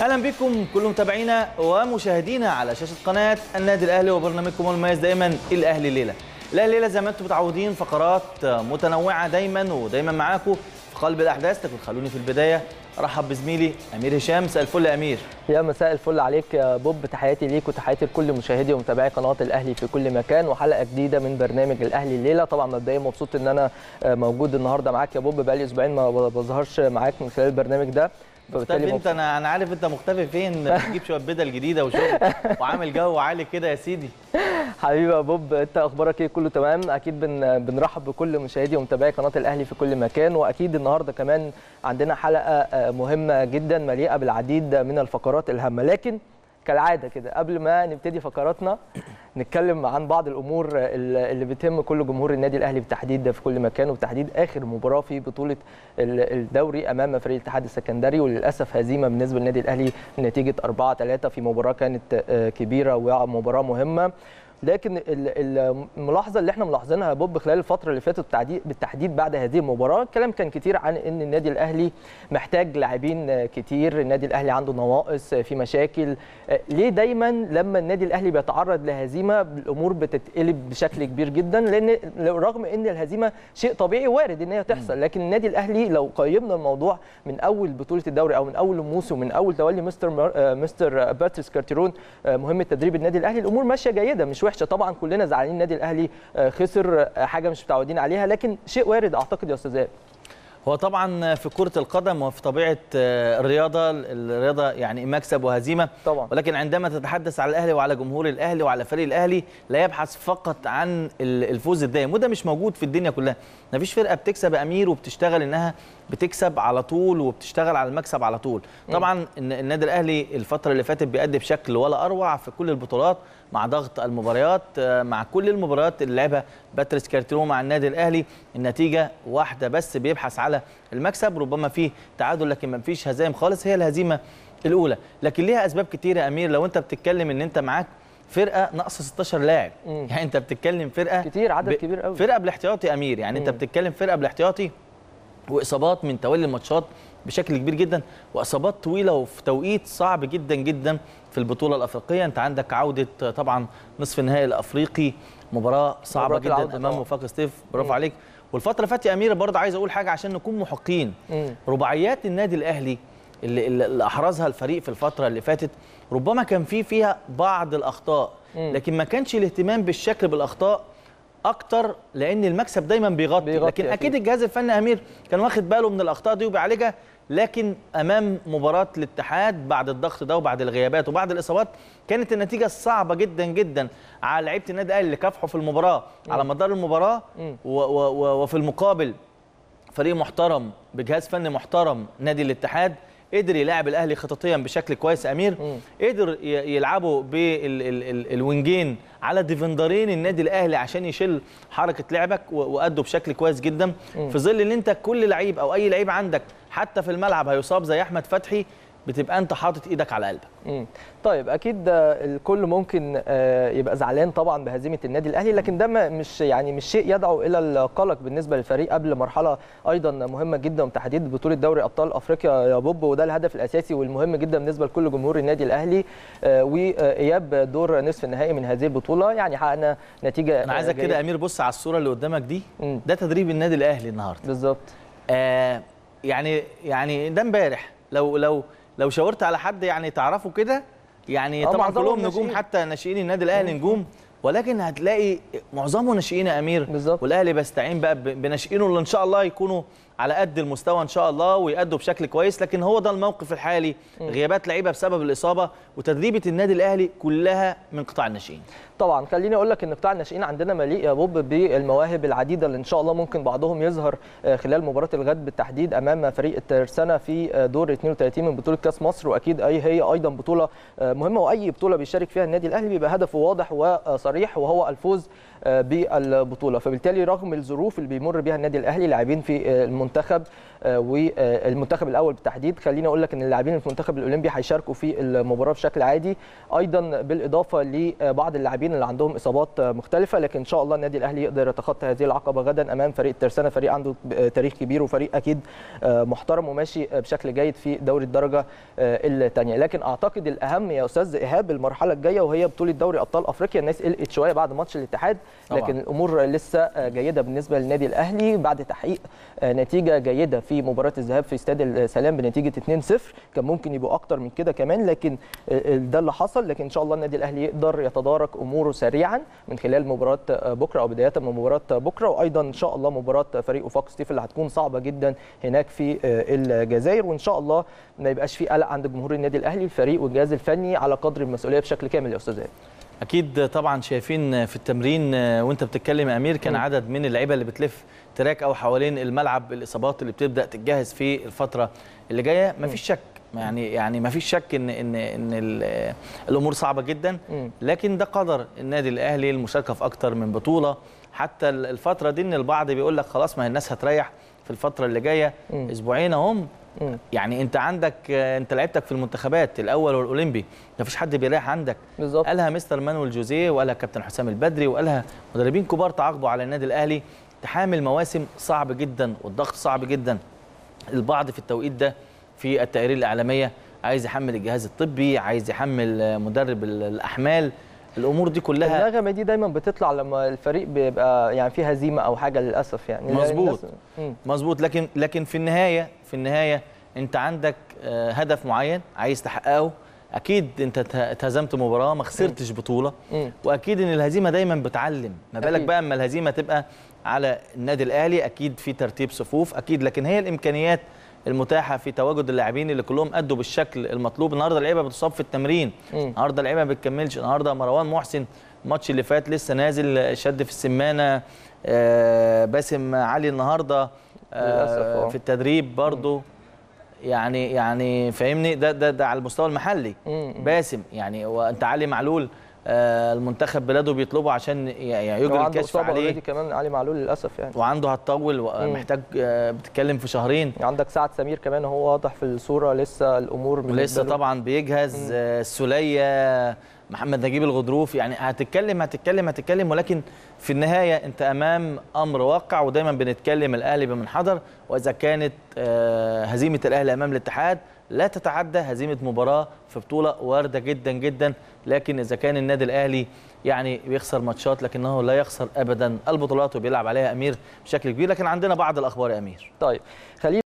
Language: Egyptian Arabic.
اهلا بكم كل متابعينا ومشاهدينا على شاشه قناه النادي الاهلي وبرنامجكم المميز دائما الاهلي الليله. الاهلي الليله زي ما انتم متعودين فقرات متنوعه دايما ودايما معاكم في قلب الاحداث لكن خلوني في البدايه ارحب بزميلي امير هشام مساء الفل يا امير. يا مساء الفل عليك يا بوب تحياتي ليك وتحياتي لكل مشاهدي ومتابعي قناه الاهلي في كل مكان وحلقه جديده من برنامج الاهلي الليله طبعا مبدئيا مبسوط ان انا موجود النهارده معاك يا بوب بقالي اسبوعين ما بظهرش معاك من خلال البرنامج ده مختفي انت انا انا عارف انت مختفي فين بتجيب شويه بدل جديده وشغل وعامل جو عالي كده يا سيدي حبيبي يا بوب انت اخبارك ايه كله تمام اكيد بن بنرحب بكل مشاهدي ومتابعي قناه الاهلي في كل مكان واكيد النهارده كمان عندنا حلقه مهمه جدا مليئه بالعديد من الفقرات الهامه لكن كالعاده كده قبل ما نبتدي فقراتنا نتكلم عن بعض الامور اللي بتهم كل جمهور النادي الاهلي بالتحديد في كل مكان وبالتحديد اخر مباراه في بطوله الدوري امام فريق الاتحاد السكندري وللاسف هزيمه بالنسبه للنادي الاهلي بنتيجه 4 3 في مباراه كانت كبيره ومباراه مهمه لكن الملاحظه اللي احنا ملاحظينها يا بوب خلال الفتره اللي فاتت بالتحديد بعد هذه المباراه الكلام كان كتير عن ان النادي الاهلي محتاج لاعبين كتير النادي الاهلي عنده نواقص في مشاكل ليه دايما لما النادي الاهلي بيتعرض لهزيمه الامور بتتقلب بشكل كبير جدا لان رغم ان الهزيمه شيء طبيعي وارد ان هي تحصل لكن النادي الاهلي لو قيمنا الموضوع من اول بطوله الدوري او من اول الموسم من اول تولي مستر مستر باتريس كارتيرون مهمه تدريب النادي الاهلي الامور ماشيه جيده مش وحشه طبعا كلنا زعلانين النادي الاهلي خسر حاجه مش متعودين عليها لكن شيء وارد اعتقد يا استاذ زياد هو طبعا في كره القدم وفي طبيعه الرياضه الرياضه يعني مكسب وهزيمه طبعا ولكن عندما تتحدث على الاهلي وعلى جمهور الاهلي وعلى فريق الاهلي لا يبحث فقط عن الفوز الدائم وده مش موجود في الدنيا كلها مفيش فرقه بتكسب امير وبتشتغل انها بتكسب على طول وبتشتغل على المكسب على طول طبعا النادي الاهلي الفتره اللي فاتت بيأدي بشكل ولا اروع في كل البطولات مع ضغط المباريات مع كل المباريات اللي لعبها باتريس كارتيرو مع النادي الاهلي النتيجه واحده بس بيبحث على المكسب ربما فيه تعادل لكن ما فيش هزايم خالص هي الهزيمه الاولى لكن ليها اسباب كتيره يا امير لو انت بتتكلم ان انت معاك فرقه ناقص 16 لاعب يعني انت بتتكلم فرقه كتير عدد ب... كبير قوي فرقه بالاحتياطي امير يعني مم. انت بتتكلم فرقه بالاحتياطي واصابات من تولي الماتشات بشكل كبير جدا واصابات طويله وفي توقيت صعب جدا جدا في البطوله الافريقيه انت عندك عوده طبعا نصف النهائي الافريقي مباراه صعبه جدا امام وفاق ستيف برافو عليك والفتره اللي فاتت يا امير برضه عايز اقول حاجه عشان نكون محقين رباعيات النادي الاهلي اللي, اللي احرزها الفريق في الفتره اللي فاتت ربما كان في فيها بعض الاخطاء لكن ما كانش الاهتمام بالشكل بالاخطاء اكتر لان المكسب دايما بيغطي, بيغطي لكن اكيد, أكيد الجهاز الفني امير كان واخد باله من الاخطاء دي وبيعالجها لكن امام مباراه الاتحاد بعد الضغط ده وبعد الغيابات وبعد الاصابات كانت النتيجه صعبه جدا جدا على لعيبه النادي الاهلي اللي كافحوا في المباراه م. على مدار المباراه و و و وفي المقابل فريق محترم بجهاز فني محترم نادي الاتحاد قدر يلاعب الاهلي خططيا بشكل كويس امير م. قدر يلعبوا بالوينجين على ديفندرين النادي الاهلي عشان يشيل حركه لعبك وادوا بشكل كويس جدا م. في ظل ان انت كل لعيب او اي لعيب عندك حتى في الملعب هيصاب زي احمد فتحي بتبقى انت حاطط ايدك على قلبك مم. طيب اكيد الكل ممكن يبقى زعلان طبعا بهزيمه النادي الاهلي لكن ده مش يعني مش شيء يدعو الى القلق بالنسبه للفريق قبل مرحله ايضا مهمه جدا وتحديد بطوله دوري ابطال افريقيا يا بوب وده الهدف الاساسي والمهم جدا بالنسبه لكل جمهور النادي الاهلي واياب دور نصف النهائي من هذه البطوله يعني حققنا نتيجه انا عايزك كده امير بص على الصوره اللي قدامك دي مم. ده تدريب النادي الاهلي النهارده بالظبط آه يعني يعني ده امبارح لو لو لو شاورت على حد يعني تعرفه كده يعني طبعا كلهم نجوم حتى ناشئين النادي الاهلي نجوم ولكن هتلاقي معظمه ناشئين يا امير بالظبط والاهلي بيستعين بقى بناشئينه اللي ان شاء الله يكونوا على قد المستوى ان شاء الله ويأدوا بشكل كويس لكن هو ده الموقف الحالي غيابات لعيبه بسبب الاصابه وتدريبه النادي الاهلي كلها من قطاع الناشئين طبعا خليني اقول لك ان قطاع الناشئين عندنا مليء يا بوب بالمواهب العديده اللي ان شاء الله ممكن بعضهم يظهر خلال مباراه الغد بالتحديد امام فريق الترسانه في دور 32 من بطوله كاس مصر واكيد اي هي ايضا بطوله مهمه واي بطوله بيشارك فيها النادي الاهلي بيبقى هدفه واضح وصريح وهو الفوز آه، بالبطوله فبالتالي رغم الظروف اللي بيمر بها النادي الاهلي لاعبين في آه، المنتخب آه، والمنتخب الاول بالتحديد خليني اقول لك ان اللاعبين في المنتخب الاولمبي هيشاركوا في المباراه بشكل عادي ايضا بالاضافه لبعض اللاعبين اللي عندهم اصابات مختلفه لكن ان شاء الله النادي الاهلي يقدر يتخطى هذه العقبه غدا امام فريق الترسانه فريق عنده تاريخ كبير وفريق اكيد آه، محترم وماشي بشكل جيد في دوري الدرجه آه، الثانيه لكن اعتقد الاهم يا استاذ ايهاب المرحله الجايه وهي بطوله دوري ابطال افريقيا الناس قلقت شويه بعد ماتش الاتحاد طبعاً. لكن الامور لسه آه، جيده بالنسبه للنادي الاهلي بعد تحقيق آه، نتيجه جيده في مباراه الذهاب في استاد السلام بنتيجه 2-0 كان ممكن يبقوا اكتر من كده كمان لكن آه، ده اللي حصل لكن ان شاء الله النادي الاهلي يقدر يتدارك اموره سريعا من خلال مباراه آه، بكره او بدايه من مباراه بكره وايضا ان شاء الله مباراه فريق وفاق ستيف اللي هتكون صعبه جدا هناك في آه، الجزائر وان شاء الله ما يبقاش في قلق عند جمهور النادي الاهلي الفريق والجهاز الفني على قدر المسؤوليه بشكل كامل يا استاذ إيهاب. اكيد طبعا شايفين في التمرين وانت بتتكلم يا امير كان مم. عدد من اللعيبه اللي بتلف تراك او حوالين الملعب الاصابات اللي بتبدا تتجهز في الفتره اللي جايه مفيش شك يعني يعني مفيش شك ان ان ان ال- الامور صعبه جدا مم. لكن ده قدر النادي الاهلي المشاركه في اكتر من بطوله حتى ال- الفتره دي ان البعض بيقول لك خلاص ما هي الناس هتريح في الفتره اللي جايه مم. اسبوعين اهم مم. يعني انت عندك انت لعبتك في المنتخبات الاول والاولمبي مفيش حد بيريح عندك بالظبط قالها مستر مانويل جوزيه وقالها كابتن حسام البدري وقالها مدربين كبار تعاقبوا على النادي الاهلي تحامل مواسم صعب جدا والضغط صعب جدا البعض في التوقيت ده في التقارير الاعلاميه عايز يحمل الجهاز الطبي عايز يحمل آه، مدرب ال- الاحمال الامور دي كلها النغمه دي دايما بتطلع لما الفريق بيبقى يعني فيه هزيمه او حاجه للاسف يعني مظبوط. الناس- مم. مظبوط لكن لكن في النهايه في النهايه انت عندك آه، هدف معين عايز تحققه اكيد انت ته- اتهزمت مباراه ما خسرتش بطوله مم. واكيد ان الهزيمه دايما بتعلم ما بالك أكيد. بقى اما الهزيمه تبقى على النادي الاهلي اكيد في ترتيب صفوف اكيد لكن هي الامكانيات المتاحه في تواجد اللاعبين اللي كلهم ادوا بالشكل المطلوب النهارده اللعيبه بتصاب في التمرين مم. النهارده اللعيبه ما بتكملش النهارده مروان محسن الماتش اللي فات لسه نازل شد في السمانه آه، باسم علي النهارده للأسف، آه، آه. في التدريب برضه يعني يعني فاهمني ده ده ده على المستوى المحلي مم. باسم يعني وانت علي معلول آه، المنتخب بلاده بيطلبه عشان ي- يعني يجري وعنده الكشف اصابه عليه اوريدي كمان علي معلول للاسف يعني وعنده هتطول ومحتاج آه، بتتكلم في شهرين عندك سعد سمير كمان هو واضح في الصوره لسه الامور ولسه بالنسبة له- طبعا بيجهز آه، السوليه محمد نجيب الغضروف يعني هتتكلم هتتكلم هتتكلم ولكن في النهايه انت امام امر واقع ودايما بنتكلم الاهلي بمنحدر واذا كانت آه، هزيمه الاهلي امام الاتحاد لا تتعدى هزيمه مباراه في بطوله وارده جدا جدا لكن اذا كان النادي الاهلي يعني بيخسر ماتشات لكنه لا يخسر ابدا البطولات وبيلعب عليها امير بشكل كبير لكن عندنا بعض الاخبار يا امير طيب خلينا